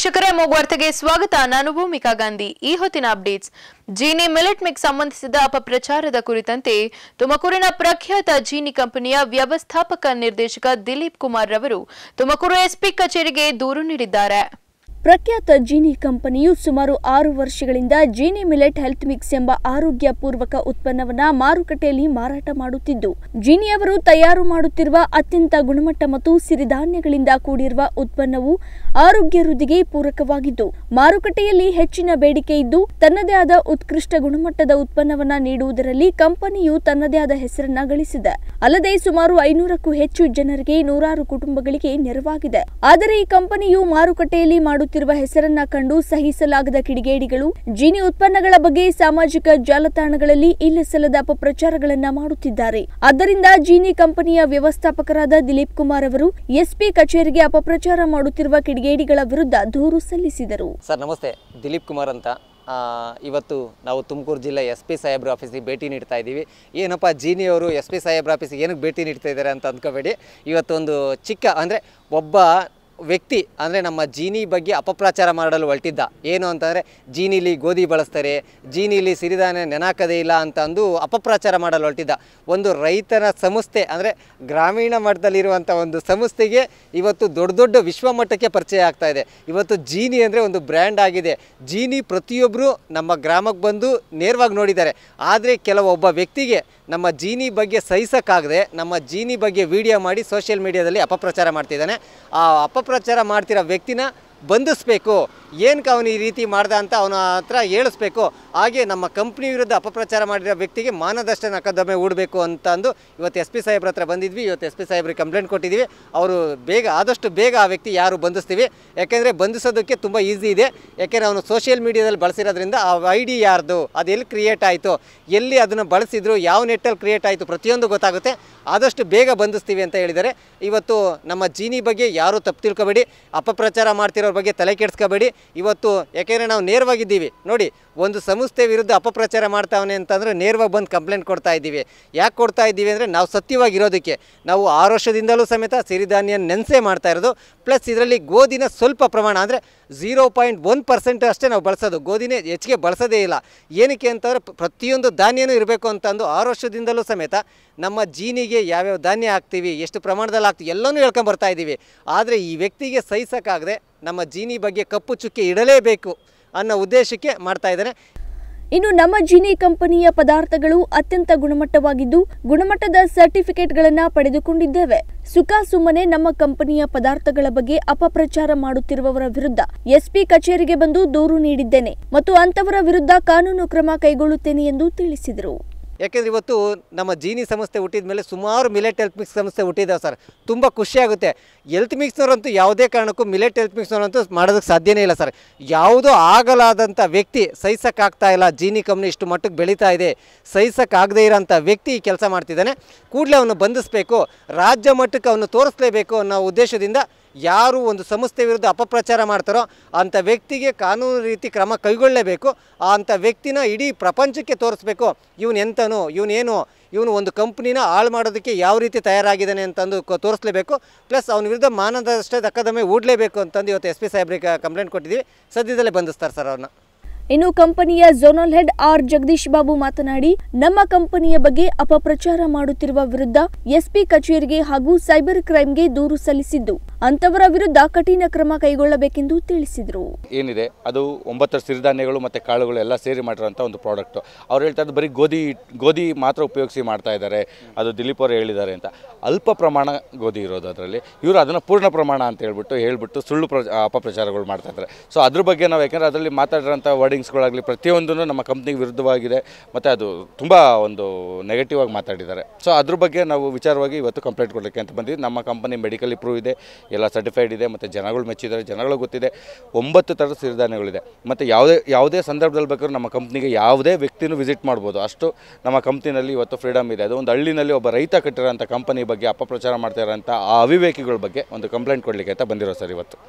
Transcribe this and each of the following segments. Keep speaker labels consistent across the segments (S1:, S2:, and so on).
S1: ವೀಕ್ಷಕರೇ ವಾರ್ತೆಗೆ ಸ್ವಾಗತ ನಾನು ಭೂಮಿಕಾ ಗಾಂಧಿ ಈ ಹೊತ್ತಿನ ಅಪ್ಡೇಟ್ಸ್ ಜೀನಿ ಮಿಲೆಟ್ ಮಿಕ್ಸ್ ಸಂಬಂಧಿಸಿದ ಅಪಪ್ರಚಾರದ ಕುರಿತಂತೆ ತುಮಕೂರಿನ ಪ್ರಖ್ಯಾತ ಜೀನಿ ಕಂಪನಿಯ ವ್ಯವಸ್ಥಾಪಕ ನಿರ್ದೇಶಕ ದಿಲೀಪ್ ಕುಮಾರ್ ರವರು ತುಮಕೂರು ಎಸ್ಪಿ ಕಚೇರಿಗೆ ದೂರು ನೀಡಿದ್ದಾರೆ
S2: ಪ್ರಖ್ಯಾತ ಜೀನಿ ಕಂಪನಿಯು ಸುಮಾರು ಆರು ವರ್ಷಗಳಿಂದ ಜೀನಿ ಮಿಲೆಟ್ ಹೆಲ್ತ್ ಮಿಕ್ಸ್ ಎಂಬ ಆರೋಗ್ಯ ಪೂರ್ವಕ ಉತ್ಪನ್ನವನ್ನ ಮಾರುಕಟ್ಟೆಯಲ್ಲಿ ಮಾರಾಟ ಮಾಡುತ್ತಿದ್ದು ಜೀನಿಯವರು ತಯಾರು ಮಾಡುತ್ತಿರುವ ಅತ್ಯಂತ ಗುಣಮಟ್ಟ ಮತ್ತು ಸಿರಿಧಾನ್ಯಗಳಿಂದ ಕೂಡಿರುವ ಉತ್ಪನ್ನವು ಆರೋಗ್ಯ ವೃದ್ಧಿಗೆ ಪೂರಕವಾಗಿದ್ದು ಮಾರುಕಟ್ಟೆಯಲ್ಲಿ ಹೆಚ್ಚಿನ ಬೇಡಿಕೆ ಇದ್ದು ತನ್ನದೇ ಆದ ಉತ್ಕೃಷ್ಟ ಗುಣಮಟ್ಟದ ಉತ್ಪನ್ನವನ್ನ ನೀಡುವುದರಲ್ಲಿ ಕಂಪನಿಯು ತನ್ನದೇ ಆದ ಹೆಸರನ್ನ ಗಳಿಸಿದೆ ಅಲ್ಲದೆ ಸುಮಾರು ಐನೂರಕ್ಕೂ ಹೆಚ್ಚು ಜನರಿಗೆ ನೂರಾರು ಕುಟುಂಬಗಳಿಗೆ ನೆರವಾಗಿದೆ ಆದರೆ ಈ ಕಂಪನಿಯು ಮಾರುಕಟ್ಟೆಯಲ್ಲಿ ಮಾಡುತ್ತಿರುವ ಹೆಸರನ್ನ ಕಂಡು ಸಹಿಸಲಾಗದ ಕಿಡಿಗೇಡಿಗಳು ಜೀನಿ ಉತ್ಪನ್ನಗಳ ಬಗ್ಗೆ ಸಾಮಾಜಿಕ ಜಾಲತಾಣಗಳಲ್ಲಿ ಇಲ್ಲಸಲ್ಲದ ಅಪಪ್ರಚಾರಗಳನ್ನ ಮಾಡುತ್ತಿದ್ದಾರೆ ಆದ್ದರಿಂದ ಜೀನಿ ಕಂಪನಿಯ ವ್ಯವಸ್ಥಾಪಕರಾದ ದಿಲೀಪ್ ಕುಮಾರ್ ಅವರು ಎಸ್ಪಿ ಕಚೇರಿಗೆ ಅಪಪ್ರಚಾರ ಮಾಡುತ್ತಿರುವ ಕಿಡಿಗೇಡಿಗಳ ವಿರುದ್ಧ ದೂರು ಸಲ್ಲಿಸಿದರು
S3: ಸರ್ ನಮಸ್ತೆ ದಿಲೀಪ್ ಕುಮಾರ್ ಅಂತ ಆ, ಇವತ್ತು ನಾವು ತುಮಕೂರು ಜಿಲ್ಲೆ ಎಸ್ ಪಿ ಸಾಹೇಬ್ರ ಆಫೀಸಿಗೆ ಭೇಟಿ ನೀಡ್ತಾ ಇದ್ದೀವಿ ಏನಪ್ಪ ಜೀನಿಯವರು ಎಸ್ ಪಿ ಸಾಹೇಬ್ರ ಆಫೀಸಿಗೆ ಏನಕ್ಕೆ ಭೇಟಿ ನೀಡ್ತಾ ಇದ್ದಾರೆ ಅಂತ ಅಂದ್ಕೋಬೇಡಿ ಇವತ್ತೊಂದು ಚಿಕ್ಕ ಅಂದರೆ ಒಬ್ಬ ವ್ಯಕ್ತಿ ಅಂದರೆ ನಮ್ಮ ಜೀನಿ ಬಗ್ಗೆ ಅಪಪ್ರಚಾರ ಮಾಡಲು ಹೊರಟಿದ್ದ ಏನು ಅಂತಂದರೆ ಜೀನಿಲಿ ಗೋಧಿ ಬಳಸ್ತಾರೆ ಜೀನಿಲಿ ಸಿರಿಧಾನ್ಯ ನೆನಾಕದೇ ಇಲ್ಲ ಅಂತ ಅಂದು ಅಪಪ್ರಚಾರ ಮಾಡಲು ಹೊರಟಿದ್ದ ಒಂದು ರೈತರ ಸಂಸ್ಥೆ ಅಂದರೆ ಗ್ರಾಮೀಣ ಮಟ್ಟದಲ್ಲಿರುವಂಥ ಒಂದು ಸಂಸ್ಥೆಗೆ ಇವತ್ತು ದೊಡ್ಡ ದೊಡ್ಡ ವಿಶ್ವ ಮಟ್ಟಕ್ಕೆ ಪರಿಚಯ ಆಗ್ತಾ ಇದೆ ಇವತ್ತು ಜೀನಿ ಅಂದರೆ ಒಂದು ಬ್ರ್ಯಾಂಡ್ ಆಗಿದೆ ಜೀನಿ ಪ್ರತಿಯೊಬ್ಬರು ನಮ್ಮ ಗ್ರಾಮಕ್ಕೆ ಬಂದು ನೇರವಾಗಿ ನೋಡಿದ್ದಾರೆ ಆದರೆ ಕೆಲವೊಬ್ಬ ವ್ಯಕ್ತಿಗೆ ನಮ್ಮ ಜೀನಿ ಬಗ್ಗೆ ಸಹಿಸೋಕ್ಕಾಗದೆ ನಮ್ಮ ಜೀನಿ ಬಗ್ಗೆ ವಿಡಿಯೋ ಮಾಡಿ ಸೋಷಿಯಲ್ ಮೀಡಿಯಾದಲ್ಲಿ ಅಪಪ್ರಚಾರ ಮಾಡ್ತಿದ್ದಾನೆ ಆ ಅಪಪ್ರಚಾರ ಮಾಡ್ತಿರೋ ವ್ಯಕ್ತಿನ ಬಂಧಿಸ್ಬೇಕು ಏನಕ್ಕೆ ಅವನು ಈ ರೀತಿ ಮಾಡ್ದ ಅಂತ ಅವನ ಹತ್ರ ಹೇಳಿಸ್ಬೇಕು ಹಾಗೆ ನಮ್ಮ ಕಂಪ್ನಿ ವಿರುದ್ಧ ಅಪಪ್ರಚಾರ ಮಾಡಿರೋ ವ್ಯಕ್ತಿಗೆ ಮಾನದಷ್ಟ ನಕದ್ದಮೆ ಹೂಡಬೇಕು ಅಂತ ಅಂದು ಇವತ್ತು ಎಸ್ ಪಿ ಸಾಹೇಬ್ರ ಹತ್ರ ಬಂದಿದ್ವಿ ಇವತ್ತು ಎಸ್ ಪಿ ಸಾಹೇಬ್ರಿಗೆ ಕಂಪ್ಲೇಂಟ್ ಕೊಟ್ಟಿದ್ದೀವಿ ಅವರು ಬೇಗ ಆದಷ್ಟು ಬೇಗ ಆ ವ್ಯಕ್ತಿ ಯಾರು ಬಂಧಿಸ್ತೀವಿ ಯಾಕೆಂದರೆ ಬಂಧಿಸೋದಕ್ಕೆ ತುಂಬ ಈಸಿ ಇದೆ ಯಾಕೆಂದರೆ ಅವನು ಸೋಷಿಯಲ್ ಮೀಡಿಯಾದಲ್ಲಿ ಬಳಸಿರೋದ್ರಿಂದ ಆ ಐ ಡಿ ಯಾರ್ದು ಅದು ಎಲ್ಲಿ ಕ್ರಿಯೇಟ್ ಆಯಿತು ಎಲ್ಲಿ ಅದನ್ನು ಬಳಸಿದ್ರು ಯಾವ ನೆಟ್ಟಲ್ಲಿ ಕ್ರಿಯೇಟ್ ಆಯಿತು ಪ್ರತಿಯೊಂದು ಗೊತ್ತಾಗುತ್ತೆ ಆದಷ್ಟು ಬೇಗ ಬಂಧಿಸ್ತೀವಿ ಅಂತ ಹೇಳಿದ್ದಾರೆ ಇವತ್ತು ನಮ್ಮ ಜೀನಿ ಬಗ್ಗೆ ಯಾರೂ ತಪ್ಪು ತಿಳ್ಕೊಬೇಡಿ ಅಪಪ್ರಚಾರ ಮಾಡ್ತಿರೋರ ಬಗ್ಗೆ ತಲೆ ಕೆಡಿಸ್ಕೋಬೇಡಿ ಇವತ್ತು ಯಾಕೆಂದರೆ ನಾವು ನೇರವಾಗಿದ್ದೀವಿ ನೋಡಿ ಒಂದು ಸಂಸ್ಥೆ ವಿರುದ್ಧ ಅಪಪ್ರಚಾರ ಮಾಡ್ತಾವನೆ ಅಂತಂದರೆ ನೇರವಾಗಿ ಬಂದು ಕಂಪ್ಲೇಂಟ್ ಕೊಡ್ತಾ ಇದ್ದೀವಿ ಯಾಕೆ ಕೊಡ್ತಾ ಇದ್ದೀವಿ ಅಂದರೆ ನಾವು ಸತ್ಯವಾಗಿರೋದಕ್ಕೆ ನಾವು ಆರು ವರ್ಷದಿಂದಲೂ ಸಮೇತ ಸಿರಿಧಾನ್ಯ ನೆನೆಸೇ ಮಾಡ್ತಾ ಇರೋದು ಪ್ಲಸ್ ಇದರಲ್ಲಿ ಗೋಧಿನ ಸ್ವಲ್ಪ ಪ್ರಮಾಣ ಅಂದರೆ ಝೀರೋ ಪಾಯಿಂಟ್ ಒನ್ ಪರ್ಸೆಂಟ್ ಅಷ್ಟೇ ನಾವು ಬಳಸೋದು ಗೋಧಿನೇ ಹೆಚ್ಚಿಗೆ ಬಳಸೋದೇ ಇಲ್ಲ ಏನಕ್ಕೆ ಅಂತಂದರೆ ಪ್ರ- ಪ್ರತಿಯೊಂದು ಧಾನ್ಯನೂ ಇರಬೇಕು ಅಂತಂದು ಆರು ವರ್ಷದಿಂದಲೂ ಸಮೇತ ನಮ್ಮ ಜೀನಿಗೆ ಯಾವ್ಯಾವ ಧಾನ್ಯ ಹಾಕ್ತೀವಿ ಎಷ್ಟು ಪ್ರಮಾಣದಲ್ಲಿ ಹಾಕ್ತೀವಿ ಎಲ್ಲನೂ ಹೇಳ್ಕೊಂಬರ್ತಾ ಇದ್ದೀವಿ ಆದರೆ ಈ ವ್ಯಕ್ತಿಗೆ ಸಹಿಸೋಕ್ಕಾಗದೆ ನಮ್ಮ ಜೀನಿ ಬಗ್ಗೆ ಕಪ್ಪು ಚುಕ್ಕೆ ಇಡಲೇಬೇಕು ಅನ್ನೋ ಉದ್ದೇಶಕ್ಕೆ ಮಾಡ್ತಾ ಇದ್ದಾನೆ
S2: ಇನ್ನು ನಮ್ಮ ಜೀನಿ ಕಂಪನಿಯ ಪದಾರ್ಥಗಳು ಅತ್ಯಂತ ಗುಣಮಟ್ಟವಾಗಿದ್ದು ಗುಣಮಟ್ಟದ ಸರ್ಟಿಫಿಕೇಟ್ಗಳನ್ನ ಪಡೆದುಕೊಂಡಿದ್ದೇವೆ ಸುಖ ಸುಮ್ಮನೆ ನಮ್ಮ ಕಂಪನಿಯ ಪದಾರ್ಥಗಳ ಬಗ್ಗೆ ಅಪಪ್ರಚಾರ ಮಾಡುತ್ತಿರುವವರ ವಿರುದ್ಧ ಎಸ್ಪಿ ಕಚೇರಿಗೆ ಬಂದು ದೂರು ನೀಡಿದ್ದೇನೆ ಮತ್ತು ಅಂತವರ ವಿರುದ್ಧ ಕಾನೂನು ಕ್ರಮ ಕೈಗೊಳ್ಳುತ್ತೇನೆ ಎಂದು ತಿಳಿಸಿದರು
S3: ಯಾಕೆಂದರೆ ಇವತ್ತು ನಮ್ಮ ಜೀನಿ ಸಂಸ್ಥೆ ಹುಟ್ಟಿದ ಮೇಲೆ ಸುಮಾರು ಮಿಲೆಟ್ ಹೆಲ್ತ್ ಮಿಕ್ಸ್ ಸಂಸ್ಥೆ ಹುಟ್ಟಿದ್ದಾವೆ ಸರ್ ತುಂಬ ಖುಷಿಯಾಗುತ್ತೆ ಹೆಲ್ತ್ ಮಿಕ್ಸ್ನವರಂತೂ ಯಾವುದೇ ಕಾರಣಕ್ಕೂ ಮಿಲೆಟ್ ಹೆಲ್ತ್ ಮಿಕ್ಸ್ನವರಂತೂ ಮಾಡೋದಕ್ಕೆ ಸಾಧ್ಯನೇ ಇಲ್ಲ ಸರ್ ಯಾವುದೋ ಆಗಲಾದಂಥ ವ್ಯಕ್ತಿ ಸಹಿಸೋಕ್ಕಾಗ್ತಾ ಇಲ್ಲ ಜೀನಿ ಕಂಪ್ನಿ ಇಷ್ಟು ಮಟ್ಟಕ್ಕೆ ಬೆಳೀತಾ ಇದೆ ಸಹಿಸೋಕ್ಕಾಗದೇ ಇರೋಂಥ ವ್ಯಕ್ತಿ ಈ ಕೆಲಸ ಮಾಡ್ತಿದ್ದಾನೆ ಕೂಡಲೇ ಅವನು ಬಂಧಿಸಬೇಕು ರಾಜ್ಯ ಮಟ್ಟಕ್ಕೆ ಅವನು ತೋರಿಸ್ಲೇಬೇಕು ಅನ್ನೋ ಉದ್ದೇಶದಿಂದ ಯಾರು ಒಂದು ಸಂಸ್ಥೆ ವಿರುದ್ಧ ಅಪಪ್ರಚಾರ ಮಾಡ್ತಾರೋ ಅಂಥ ವ್ಯಕ್ತಿಗೆ ಕಾನೂನು ರೀತಿ ಕ್ರಮ ಕೈಗೊಳ್ಳಲೇಬೇಕು ಅಂಥ ವ್ಯಕ್ತಿನ ಇಡೀ ಪ್ರಪಂಚಕ್ಕೆ ತೋರಿಸ್ಬೇಕು ಇವನು ಎಂತನು ಇವನೇನು ಇವನು ಒಂದು ಕಂಪ್ನಿನ ಹಾಳು ಮಾಡೋದಕ್ಕೆ ಯಾವ ರೀತಿ ತಯಾರಾಗಿದ್ದಾನೆ ಅಂತಂದು ಕೊ- ತೋರಿಸ್ಲೇಬೇಕು ಪ್ಲಸ್ ಅವನ ವಿರುದ್ಧ ಮಾನದಷ್ಟೇ ದಕ್ಕದಮೆ ಹೂಡಲೇಬೇಕು ಅಂತಂದು ಇವತ್ತು ಎಸ್ ಪಿ ಸಾಹೇಬ್ರಿಗೆ ಕಂಪ್ಲೇಂಟ್ ಕೊಟ್ಟಿದ್ದೀವಿ ಸದ್ಯದಲ್ಲೇ ಬಂಧಿಸ್ತಾರೆ ಸರ್ ಅವ್ರನ್ನ
S2: ಇನ್ನು ಕಂಪನಿಯ zonal head R Jagadish Babu ಮಾತನಾಡಿ ನಮ್ಮ ಕಂಪನಿಯ ಬಗ್ಗೆ ಅಪಪ್ರಚಾರ ಮಾಡುತ್ತಿರುವ ವಿರುದ್ಧ ಎಸ್ಪಿ ಕಚೇರಿಗೆ ಹಾಗೂ ಸೈಬರ್ ಕ್ರೈಂಗೆ ದೂರು ಸಲ್ಲಿಸಿದ್ದು ಅಂತವರ ವಿರುದ್ಧ ಕಠಿಣ ಕ್ರಮ ಕೈಗೊಳ್ಳಬೇಕೆಂದು ತಿಳಿಸಿದರು
S4: ಏನಿದೆ ಅದು ಒಂಬತ್ತು ಸಿರಿಧಾನ್ಯಗಳು ಮತ್ತು ಕಾಳುಗಳು ಎಲ್ಲ ಸೇರಿ ಮಾಡಿರೋಂಥ ಒಂದು ಪ್ರಾಡಕ್ಟು ಅವ್ರು ಹೇಳ್ತಾ ಇದ್ದು ಬರೀ ಗೋಧಿ ಗೋಧಿ ಮಾತ್ರ ಉಪಯೋಗಿಸಿ ಮಾಡ್ತಾ ಇದ್ದಾರೆ ಅದು ದಿಲೀಪ್ ಅವರು ಹೇಳಿದ್ದಾರೆ ಅಂತ ಅಲ್ಪ ಪ್ರಮಾಣ ಗೋಧಿ ಇರೋದು ಅದರಲ್ಲಿ ಇವರು ಅದನ್ನು ಪೂರ್ಣ ಪ್ರಮಾಣ ಅಂತ ಹೇಳ್ಬಿಟ್ಟು ಹೇಳ್ಬಿಟ್ಟು ಸುಳ್ಳು ಪ್ರ ಅಪಪ್ರಚಾರಗಳು ಮಾಡ್ತಾ ಇದ್ದಾರೆ ಸೊ ಅದ್ರ ಬಗ್ಗೆ ನಾವು ಯಾಕೆಂದರೆ ಅದರಲ್ಲಿ ಮಾತಾಡಿರೋಂಥ ವರ್ಡಿಂಗ್ಸ್ಗಳಾಗಲಿ ಪ್ರತಿಯೊಂದೂ ನಮ್ಮ ಕಂಪ್ನಿಗೆ ವಿರುದ್ಧವಾಗಿದೆ ಮತ್ತು ಅದು ತುಂಬ ಒಂದು ನೆಗೆಟಿವ್ ಆಗಿ ಮಾತಾಡಿದ್ದಾರೆ ಸೊ ಅದ್ರ ಬಗ್ಗೆ ನಾವು ವಿಚಾರವಾಗಿ ಇವತ್ತು ಕಂಪ್ಲೇಂಟ್ ಕೊಡಲಿಕ್ಕೆ ಅಂತ ಬಂದಿದ್ದು ನಮ್ಮ ಕಂಪನಿ ಮೆಡಿಕಲಿ ಪ್ರೂವ್ ಇದೆ ಎಲ್ಲ ಸರ್ಟಿಫೈಡ್ ಇದೆ ಮತ್ತು ಜನಗಳು ಮೆಚ್ಚಿದ್ದಾರೆ ಜನಗಳು ಗೊತ್ತಿದೆ ಒಂಬತ್ತು ಥರದ ಸಿರಿಧಾನ್ಯಗಳಿದೆ ಮತ್ತು ಯಾವುದೇ ಯಾವುದೇ ಸಂದರ್ಭದಲ್ಲಿ ಬೇಕಾದ್ರೂ ನಮ್ಮ ಕಂಪ್ನಿಗೆ ಯಾವುದೇ ವ್ಯಕ್ತಿನೂ ವಿಸಿಟ್ ಮಾಡ್ಬೋದು ಅಷ್ಟು ನಮ್ಮ ಕಂಪ್ನಿನಲ್ಲಿ ಇವತ್ತು ಫ್ರೀಡಮ್ ಇದೆ ಅದು ಒಂದು ಹಳ್ಳಿನಲ್ಲಿ ಒಬ್ಬ ರೈತ ಕಟ್ಟಿರೋಂಥ ಕಂಪನಿ ಬಗ್ಗೆ ಅಪಪ್ರಚಾರ ಮಾಡ್ತಾ ಇರೋಂಥ ಆ ಅವಿವೇಕಿಗಳ ಬಗ್ಗೆ ಒಂದು ಕಂಪ್ಲೇಂಟ್ ಕೊಡಲಿಕ್ಕೆ ಅಂತ ಬಂದಿರೋ ಸರ್ ಇವತ್ತು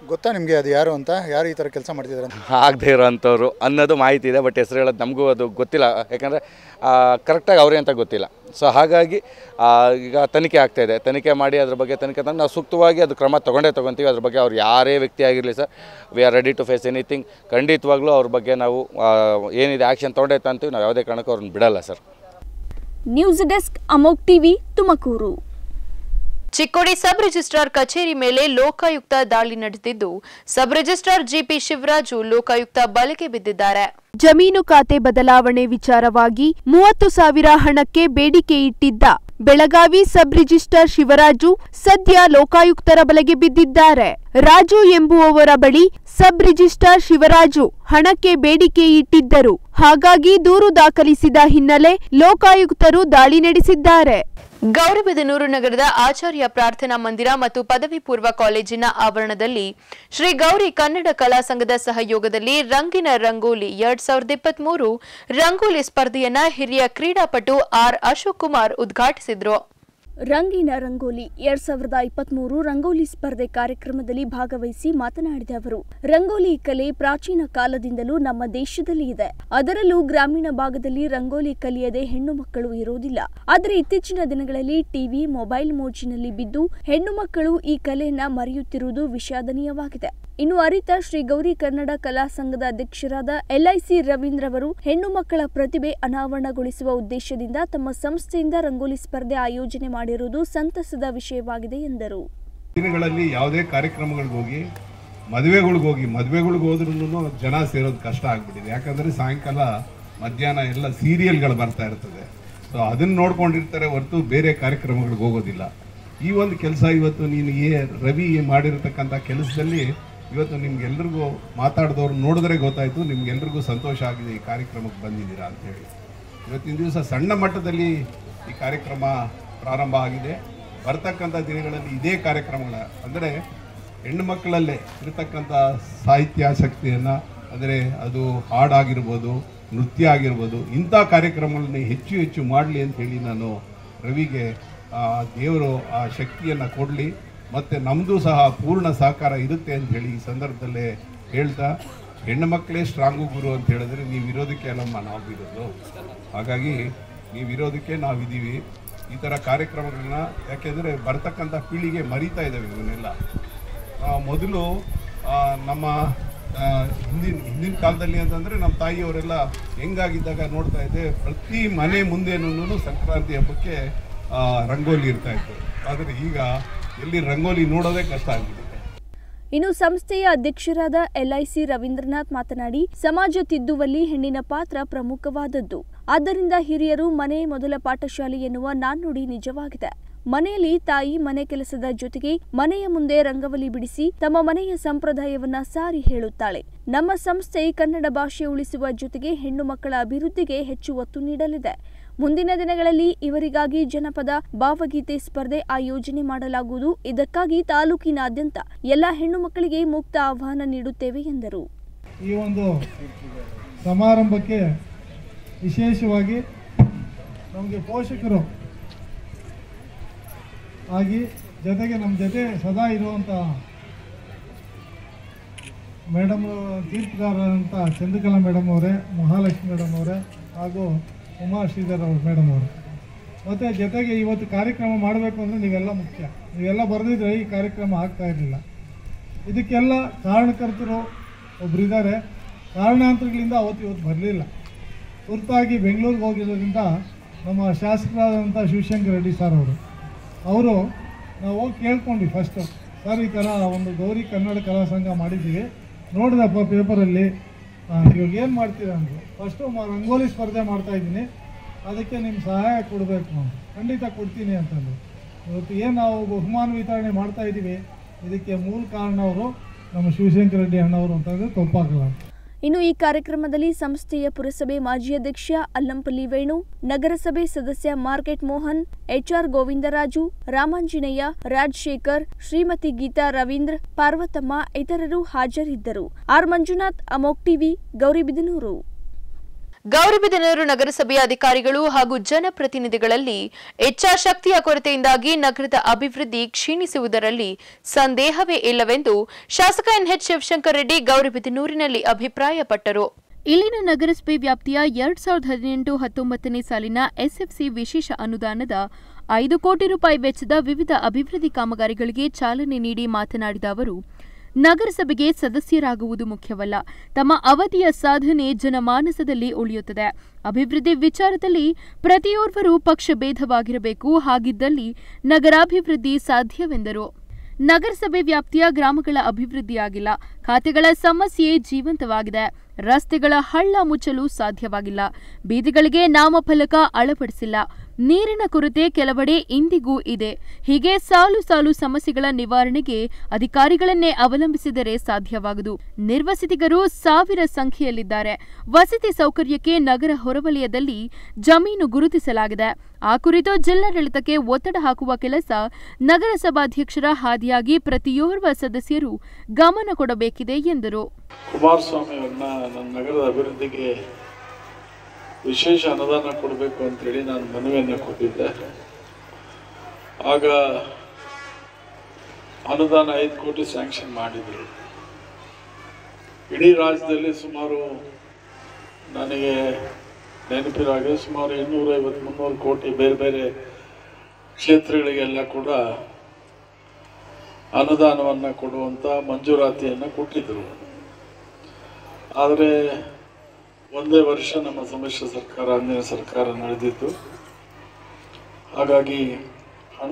S5: ಗೊತ್ತಾ ನಿಮಗೆ ಅದು ಯಾರು ಅಂತ ಯಾರು ಈ ಥರ ಕೆಲಸ ಮಾಡ್ತಿದ್ದಾರೆ ಅಂತ
S4: ಆಗದೆ ಇರೋವಂಥವ್ರು ಅನ್ನೋದು ಮಾಹಿತಿ ಇದೆ ಬಟ್ ಹೆಸರು ಹೇಳೋದು ನಮಗೂ ಅದು ಗೊತ್ತಿಲ್ಲ ಯಾಕಂದರೆ ಕರೆಕ್ಟಾಗಿ ಅವರೇ ಅಂತ ಗೊತ್ತಿಲ್ಲ ಸೊ ಹಾಗಾಗಿ ಆ, ಈಗ ತನಿಖೆ ಆಗ್ತಾಯಿದೆ ತನಿಖೆ ಮಾಡಿ ಅದ್ರ ಬಗ್ಗೆ ತನಿಖೆ ತಂದು ನಾವು ಸೂಕ್ತವಾಗಿ ಅದು ಕ್ರಮ ತೊಗೊಂಡೇ ತೊಗೊತೀವಿ ಅದ್ರ ಬಗ್ಗೆ ಅವ್ರು ಯಾರೇ ವ್ಯಕ್ತಿ ಆಗಿರಲಿ sir we are ready to face anything ಖಂಡಿತವಾಗ್ಲೂ ಅವ್ರ ಬಗ್ಗೆ ನಾವು ಆ, ಏನಿದೆ ಆ್ಯಕ್ಷನ್ ತೊಗೊಂಡೇ ತಂತೀವಿ ನಾವು ಯಾವುದೇ ಕಾರಣಕ್ಕೂ ಅವ್ರನ್ನ ಬಿಡಲ್ಲ sir
S2: news desk Amogh TV Tumakuru
S1: Chikkodi sub registrar ಕಚೇರಿ ಮೇಲೆ ಲೋಕಾಯುಕ್ತ ದಾಳಿ ನಡೆದಿದ್ದು sub registrar GP Shivaraju Lokayukta ಬಲೆಗೆ ಬಿದ್ದಿದ್ದಾರೆ
S6: ಜಮೀನು ಖಾತೆ ಬದಲಾವಣೆ ವಿಚಾರವಾಗಿ ಮೂವತ್ತು ಸಾವಿರ ಹಣಕ್ಕೆ ಬೇಡಿಕೆ ಇಟ್ಟಿದ್ದ ಬೆಳಗಾವಿ ಸಬ್ ರಿಜಿಸ್ಟರ್ ಶಿವರಾಜು ಸದ್ಯ ಲೋಕಾಯುಕ್ತರ ಬಲೆಗೆ ಬಿದ್ದಿದ್ದಾರೆ ರಾಜು ಎಂಬುವವರ ಬಳಿ ಸಬ್ ರಿಜಿಸ್ಟರ್ ಶಿವರಾಜು ಹಣಕ್ಕೆ ಬೇಡಿಕೆ ಇಟ್ಟಿದ್ದರು ಹಾಗಾಗಿ ದೂರು ದಾಖಲಿಸಿದ ಹಿನ್ನೆಲೆ ಲೋಕಾಯುಕ್ತರು ದಾಳಿ ನಡೆಸಿದ್ದಾರೆ
S1: ಗೌರಿಬಿದನೂರು ನಗರದ ಆಚಾರ್ಯ ಪ್ರಾರ್ಥನಾ ಮಂದಿರ ಮತ್ತು ಪದವಿ ಪೂರ್ವ ಕಾಲೇಜಿನ ಆವರಣದಲ್ಲಿ ಶ್ರೀ ಗೌರಿ ಕನ್ನಡ ಕಲಾ ಸಂಘದ ಸಹಯೋಗದಲ್ಲಿ ರಂಗಿನ ರಂಗೋಲಿ ಎರಡ್ ಸಾವಿರದ ಇಪ್ಪತ್ಮೂರು ರಂಗೋಲಿ ಸ್ಪರ್ಧೆಯನ್ನ ಹಿರಿಯ ಕ್ರೀಡಾಪಟು ಆರ್ ಅಶೋಕ್ ಕುಮಾರ್ ಉದ್ಘಾಟಿಸಿದ್ರು
S2: ರಂಗಿನ ರಂಗೋಲಿ ಎರಡ್ ಸಾವಿರದ ಇಪ್ಪತ್ಮೂರು ರಂಗೋಲಿ ಸ್ಪರ್ಧೆ ಕಾರ್ಯಕ್ರಮದಲ್ಲಿ ಭಾಗವಹಿಸಿ ಮಾತನಾಡಿದ ಅವರು ರಂಗೋಲಿ ಕಲೆ ಪ್ರಾಚೀನ ಕಾಲದಿಂದಲೂ ನಮ್ಮ ದೇಶದಲ್ಲಿ ಇದೆ ಅದರಲ್ಲೂ ಗ್ರಾಮೀಣ ಭಾಗದಲ್ಲಿ ರಂಗೋಲಿ ಕಲಿಯದೆ ಹೆಣ್ಣು ಮಕ್ಕಳು ಇರೋದಿಲ್ಲ ಆದರೆ ಇತ್ತೀಚಿನ ದಿನಗಳಲ್ಲಿ ಟಿವಿ ಮೊಬೈಲ್ ಮೋಜಿನಲ್ಲಿ ಬಿದ್ದು ಹೆಣ್ಣು ಮಕ್ಕಳು ಈ ಕಲೆಯನ್ನ ಮರೆಯುತ್ತಿರುವುದು ವಿಷಾದನೀಯವಾಗಿದೆ ಇನ್ನು ಅರಿತ ಶ್ರೀ ಗೌರಿ ಕನ್ನಡ ಕಲಾ ಸಂಘದ ಅಧ್ಯಕ್ಷರಾದ ಎಲ್ಐಸಿ ರವೀಂದ್ರ ಅವರು ಹೆಣ್ಣು ಮಕ್ಕಳ ಪ್ರತಿಭೆ ಅನಾವರಣಗೊಳಿಸುವ ಉದ್ದೇಶದಿಂದ ತಮ್ಮ ಸಂಸ್ಥೆಯಿಂದ ರಂಗೋಲಿ ಸ್ಪರ್ಧೆ ಆಯೋಜನೆ ಮಾಡಿರುವುದು ಸಂತಸದ ವಿಷಯವಾಗಿದೆ ಎಂದರು
S7: ದಿನಗಳಲ್ಲಿ ಯಾವುದೇ ಕಾರ್ಯಕ್ರಮಗಳಿಗೆ ಹೋಗಿ ಮದುವೆಗಳಿಗೆ ಹೋಗಿ ಮದುವೆಗಳಿಗೆ ಹೋದ್ರೂ ಜನ ಸೇರೋದು ಕಷ್ಟ ಆಗ್ಬಿಟ್ಟಿದೆ ಯಾಕಂದ್ರೆ ಸಾಯಂಕಾಲ ಮಧ್ಯಾಹ್ನ ಎಲ್ಲ ಸೀರಿಯಲ್ಗಳು ಬರ್ತಾ ಇರ್ತದೆ ಸೊ ಅದನ್ನ ನೋಡ್ಕೊಂಡಿರ್ತಾರೆ ಹೊರತು ಬೇರೆ ಕಾರ್ಯಕ್ರಮಗಳಿಗೆ ಹೋಗೋದಿಲ್ಲ ಈ ಒಂದು ಕೆಲಸ ಇವತ್ತು ನೀನು ಏ ರವಿ ಮಾಡಿರ್ತಕ್ಕಂಥ ಕೆಲಸದಲ್ಲಿ ಇವತ್ತು ನಿಮ್ಗೆಲ್ರಿಗೂ ಮಾತಾಡಿದವ್ರು ನೋಡಿದ್ರೆ ಗೊತ್ತಾಯ್ತು ನಿಮ್ಗೆಲ್ರಿಗೂ ಸಂತೋಷ ಆಗಿದೆ ಈ ಕಾರ್ಯಕ್ರಮಕ್ಕೆ ಬಂದಿದ್ದೀರಾ ಅಂತ ಹೇಳಿ ಇವತ್ತಿನ ದಿವಸ ಸಣ್ಣ ಮಟ್ಟದಲ್ಲಿ ಈ ಕಾರ್ಯಕ್ರಮ ಪ್ರಾರಂಭ ಆಗಿದೆ ಬರ್ತಕ್ಕಂಥ ದಿನಗಳಲ್ಲಿ ಇದೇ ಕಾರ್ಯಕ್ರಮಗಳ ಅಂದರೆ ಹೆಣ್ಣು ಮಕ್ಕಳಲ್ಲೇ ಇರತಕ್ಕಂಥ ಸಾಹಿತ್ಯಾಸಕ್ತಿಯನ್ನು ಅಂದರೆ ಅದು ಹಾಡಾಗಿರ್ಬೋದು ನೃತ್ಯ ಆಗಿರ್ಬೋದು ಇಂಥ ಕಾರ್ಯಕ್ರಮಗಳನ್ನ ಹೆಚ್ಚು ಹೆಚ್ಚು ಮಾಡಲಿ ಅಂತ ಹೇಳಿ ನಾನು ರವಿಗೆ ಆ ದೇವರು ಆ ಶಕ್ತಿಯನ್ನು ಕೊಡಲಿ ಮತ್ತು ನಮ್ಮದು ಸಹ ಪೂರ್ಣ ಸಹಕಾರ ಇರುತ್ತೆ ಅಂತ ಹೇಳಿ ಈ ಸಂದರ್ಭದಲ್ಲೇ ಹೇಳ್ತಾ ಹೆಣ್ಣು ಮಕ್ಕಳೇ ಸ್ಟ್ರಾಂಗು ಗುರು ಅಂತ ಹೇಳಿದ್ರೆ ನೀವು ಇರೋದಕ್ಕೆ ಅಲ್ಲಮ್ಮ ನಾವು ಇರೋದು ಹಾಗಾಗಿ ನೀವು ಇರೋದಕ್ಕೆ ನಾವಿದ್ದೀವಿ ಈ ಥರ ಕಾರ್ಯಕ್ರಮಗಳನ್ನ ಯಾಕೆಂದರೆ ಬರ್ತಕ್ಕಂಥ ಪೀಳಿಗೆ ಮರಿತಾ ಇದ್ದಾವೆ ಇವನ್ನೆಲ್ಲ ಆ, ಮೊದಲು ಆ, ನಮ್ಮ ಆ, ಹಿಂದಿನ ಹಿಂದಿನ ಕಾಲದಲ್ಲಿ ಅಂತಂದರೆ ನಮ್ಮ ತಾಯಿಯವರೆಲ್ಲ ಹೆಂಗಾಗಿದ್ದಾಗ ನೋಡ್ತಾ ಇದ್ದೆ ಪ್ರತಿ ಮನೆ ಮುಂದೆನೂ ಸಂಕ್ರಾಂತಿ ಹಬ್ಬಕ್ಕೆ ಆ, ರಂಗೋಲಿ ಇರ್ತಾ ಇತ್ತು ಆದರೆ ಈಗ ಎಲ್ಲಿ ರಂಗೋಲಿ ನೋಡೋದೇ ಕಷ್ಟ ಆಗಿದೆ
S2: ಇನ್ನು ಸಂಸ್ಥೆಯ ಅಧ್ಯಕ್ಷರಾದ ಎಲ್ಐಸಿ ರವೀಂದ್ರನಾಥ್ ಮಾತನಾಡಿ ಸಮಾಜ ತಿದ್ದುವಲ್ಲಿ ಹೆಣ್ಣಿನ ಪಾತ್ರ ಪ್ರಮುಖವಾದದ್ದು ಆದ್ದರಿಂದ ಹಿರಿಯರು ಮನೆ ಮೊದಲ ಪಾಠಶಾಲೆ ಎನ್ನುವ ನಾಣ್ಣುಡಿ ನಿಜವಾಗಿದೆ ಮನೆಯಲ್ಲಿ ತಾಯಿ ಮನೆ ಕೆಲಸದ ಜೊತೆಗೆ ಮನೆಯ ಮುಂದೆ ರಂಗವಲಿ ಬಿಡಿಸಿ ತಮ್ಮ ಮನೆಯ ಸಂಪ್ರದಾಯವನ್ನ ಸಾರಿ ಹೇಳುತ್ತಾಳೆ ನಮ್ಮ ಸಂಸ್ಥೆ ಕನ್ನಡ ಭಾಷೆ ಉಳಿಸುವ ಜೊತೆಗೆ ಹೆಣ್ಣು ಮಕ್ಕಳ ಅಭಿವೃದ್ಧಿಗೆ ಹೆಚ್ಚು ಒತ್ತು ನೀಡಲಿದೆ ಮುಂದಿನ ದಿನಗಳಲ್ಲಿ ಇವರಿಗಾಗಿ ಜನಪದ ಭಾವಗೀತೆ ಸ್ಪರ್ಧೆ ಆಯೋಜನೆ ಮಾಡಲಾಗುವುದು ಇದಕ್ಕಾಗಿ ತಾಲೂಕಿನಾದ್ಯಂತ ಎಲ್ಲ ಹೆಣ್ಣು ಮಕ್ಕಳಿಗೆ ಮುಕ್ತ ಆಹ್ವಾನ ನೀಡುತ್ತೇವೆ ಎಂದರು
S8: ಈ ಒಂದು ಸಮಾರಂಭಕ್ಕೆ ವಿಶೇಷವಾಗಿ ನಮಗೆ ಪೋಷಕರು ಆಗಿ ಜೊತೆಗೆ ನಮ್ಮ ಜೊತೆ ಸದಾ ಇರುವಂಥ ಮೇಡಮ್ ತೀರ್ಪುಗಾರರಂಥ ಚಂದ್ರಕಲಾ ಮೇಡಮ್ ಅವರೇ ಮಹಾಲಕ್ಷ್ಮಿ ಮೇಡಮ್ ಅವರೇ ಹಾಗೂ ಉಮಾ ಶ್ರೀಧರ್ ಅವರು ಮೇಡಮ್ ಅವರು ಮತ್ತು ಜೊತೆಗೆ ಇವತ್ತು ಕಾರ್ಯಕ್ರಮ ಮಾಡಬೇಕು ಅಂದರೆ ನೀವೆಲ್ಲ ಮುಖ್ಯ ನೀವೆಲ್ಲ ಬರೆದಿದ್ರೆ ಈ ಕಾರ್ಯಕ್ರಮ ಆಗ್ತಾ ಇರಲಿಲ್ಲ ಇದಕ್ಕೆಲ್ಲ ಕಾರಣಕರ್ತರು ಒಬ್ಬರಿದ್ದಾರೆ ಕಾರಣಾಂತರಗಳಿಂದ ಅವತ್ತು ಇವತ್ತು ಬರಲಿಲ್ಲ ತುರ್ತಾಗಿ ಬೆಂಗಳೂರಿಗೆ ಹೋಗಿರೋದ್ರಿಂದ ನಮ್ಮ ಶಾಸಕರಾದಂಥ ಶಿವಶಂಕರ್ ರೆಡ್ಡಿ ಸರ್ ಅವರು ಅವರು ನಾವು ಹೋಗಿ ಕೇಳ್ಕೊಂಡ್ವಿ ಫಸ್ಟು ಸರ್ ಈ ಥರ ಒಂದು ಗೌರಿ ಕನ್ನಡ ಕಲಾ ಸಂಘ ಮಾಡಿದ್ದೀವಿ ನೋಡಿದಪ್ಪ ಪೇಪರಲ್ಲಿ ಇವಾಗ ಏನು ಮಾಡ್ತೀರಾ ಅಂದರು ಫಸ್ಟು ಮ ರಂಗೋಲಿ ಸ್ಪರ್ಧೆ ಮಾಡ್ತಾ ಇದ್ದೀನಿ ಅದಕ್ಕೆ ನಿಮ್ಮ ಸಹಾಯ ಕೊಡಬೇಕು ಅಂತ ಖಂಡಿತ ಕೊಡ್ತೀನಿ ಅಂತಂದರು ಇವತ್ತು ಏನು ನಾವು ಬಹುಮಾನ ವಿತರಣೆ ಮಾಡ್ತಾ ಇದ್ದೀವಿ ಇದಕ್ಕೆ ಮೂಲ ಕಾರಣ ಅವರು ನಮ್ಮ ಶಿವಶಂಕರ ರೆಡ್ಡಿ ಅಣ್ಣವರು ಅಂತಂದರೆ ತಪ್ಪಾಗಲ್ಲ
S2: ಇನ್ನು ಈ ಕಾರ್ಯಕ್ರಮದಲ್ಲಿ ಸಂಸ್ಥೆಯ ಪುರಸಭೆ ಮಾಜಿ ಅಧ್ಯಕ್ಷ ಅಲ್ಲಂಪಲ್ಲಿ ವೇಣು ನಗರಸಭೆ ಸದಸ್ಯ ಮಾರ್ಕೆಟ್ ಮೋಹನ್ ಎಚ್ಆರ್ ಗೋವಿಂದರಾಜು ರಾಮಾಂಜನೇಯ ರಾಜಶೇಖರ್ ಶ್ರೀಮತಿ ಗೀತಾ ರವೀಂದ್ರ ಪಾರ್ವತಮ್ಮ ಇತರರು ಹಾಜರಿದ್ದರು ಆರ್ ಮಂಜುನಾಥ್ ಅಮೋಕ್ ಟಿವಿ ಗೌರಿಬಿದನೂರು
S1: ಗೌರಿಬಿದನೂರು ನಗರಸಭೆಯ ಅಧಿಕಾರಿಗಳು ಹಾಗೂ ಜನಪ್ರತಿನಿಧಿಗಳಲ್ಲಿ ಇಚ್ಛಾಶಕ್ತಿಯ ಕೊರತೆಯಿಂದಾಗಿ ನಗರದ ಅಭಿವೃದ್ಧಿ ಕ್ಷೀಣಿಸುವುದರಲ್ಲಿ ಸಂದೇಹವೇ ಇಲ್ಲವೆಂದು ಶಾಸಕ ಎನ್ಎಚ್ ಶಿವಶಂಕರ್ ರೆಡ್ಡಿ ಗೌರಿಬಿದನೂರಿನಲ್ಲಿ ಅಭಿಪ್ರಾಯಪಟ್ಟರು
S6: ಇಲ್ಲಿನ ನಗರಸಭೆ ವ್ಯಾಪ್ತಿಯ ಎರಡ್ ಸಾವಿರದ ಹದಿನೆಂಟು ಹತ್ತೊಂಬತ್ತನೇ ಸಾಲಿನ ಎಸ್ಎಫ್ಸಿ ವಿಶೇಷ ಅನುದಾನದ ಐದು ಕೋಟಿ ರೂಪಾಯಿ ವೆಚ್ಚದ ವಿವಿಧ ಅಭಿವೃದ್ಧಿ ಕಾಮಗಾರಿಗಳಿಗೆ ಚಾಲನೆ ನೀಡಿ ಮಾತನಾಡಿದ ಅವರು ನಗರಸಭೆಗೆ ಸದಸ್ಯರಾಗುವುದು ಮುಖ್ಯವಲ್ಲ ತಮ್ಮ ಅವಧಿಯ ಸಾಧನೆ ಜನಮಾನಸದಲ್ಲಿ ಉಳಿಯುತ್ತದೆ ಅಭಿವೃದ್ಧಿ ವಿಚಾರದಲ್ಲಿ ಪ್ರತಿಯೋರ್ವರು ಪಕ್ಷಭೇದವಾಗಿರಬೇಕು ಹಾಗಿದ್ದಲ್ಲಿ ನಗರಾಭಿವೃದ್ಧಿ ಸಾಧ್ಯವೆಂದರು ನಗರಸಭೆ ವ್ಯಾಪ್ತಿಯ ಗ್ರಾಮಗಳ ಅಭಿವೃದ್ಧಿಯಾಗಿಲ್ಲ ಖಾತೆಗಳ ಸಮಸ್ಯೆ ಜೀವಂತವಾಗಿದೆ ರಸ್ತೆಗಳ ಹಳ್ಳ ಮುಚ್ಚಲು ಸಾಧ್ಯವಾಗಿಲ್ಲ ಬೀದಿಗಳಿಗೆ ನಾಮಫಲಕ ಅಳವಡಿಸಿಲ್ಲ ನೀರಿನ ಕೊರತೆ ಕೆಲವೆಡೆ ಇಂದಿಗೂ ಇದೆ ಹೀಗೆ ಸಾಲು ಸಾಲು ಸಮಸ್ಯೆಗಳ ನಿವಾರಣೆಗೆ ಅಧಿಕಾರಿಗಳನ್ನೇ ಅವಲಂಬಿಸಿದರೆ ಸಾಧ್ಯವಾಗದು ನಿರ್ವಸತಿಗರು ಸಾವಿರ ಸಂಖ್ಯೆಯಲ್ಲಿದ್ದಾರೆ ವಸತಿ ಸೌಕರ್ಯಕ್ಕೆ ನಗರ ಹೊರವಲಯದಲ್ಲಿ ಜಮೀನು ಗುರುತಿಸಲಾಗಿದೆ ಆ ಕುರಿತು ಜಿಲ್ಲಾಡಳಿತಕ್ಕೆ ಒತ್ತಡ ಹಾಕುವ ಕೆಲಸ ನಗರಸಭಾಧ್ಯಕ್ಷರ ಹಾದಿಯಾಗಿ ಪ್ರತಿಯೋರ್ವ ಸದಸ್ಯರು ಗಮನ ಕೊಡಬೇಕಿದೆ ಎಂದರು
S9: ಕುಮಾರಸ್ವಾಮಿ ಅವ್ರನ್ನ ನನ್ನ ನಗರದ ಅಭಿವೃದ್ಧಿಗೆ ವಿಶೇಷ ಅನುದಾನ ಕೊಡಬೇಕು ಅಂತೇಳಿ ನಾನು ಮನವಿಯನ್ನು ಕೊಟ್ಟಿದ್ದೆ ಆಗ ಅನುದಾನ ಐದು ಕೋಟಿ ಸ್ಯಾಂಕ್ಷನ್ ಮಾಡಿದರು ಇಡೀ ರಾಜ್ಯದಲ್ಲಿ ಸುಮಾರು ನನಗೆ ನೆನಪಿರೋ ಹಾಗೆ ಸುಮಾರು ಇನ್ನೂರೈವತ್ತು ಮುನ್ನೂರು ಕೋಟಿ ಬೇರೆ ಬೇರೆ ಕ್ಷೇತ್ರಗಳಿಗೆಲ್ಲ ಕೂಡ ಅನುದಾನವನ್ನು ಕೊಡುವಂಥ ಮಂಜೂರಾತಿಯನ್ನು ಕೊಟ್ಟಿದ್ದರು ಆದರೆ ಒಂದೇ ವರ್ಷ ನಮ್ಮ ಸಮ್ಮಿಶ್ರ ಸರ್ಕಾರ ಅಂದಿನ ಸರ್ಕಾರ ನಡೆದಿತ್ತು ಹಾಗಾಗಿ ಹಣ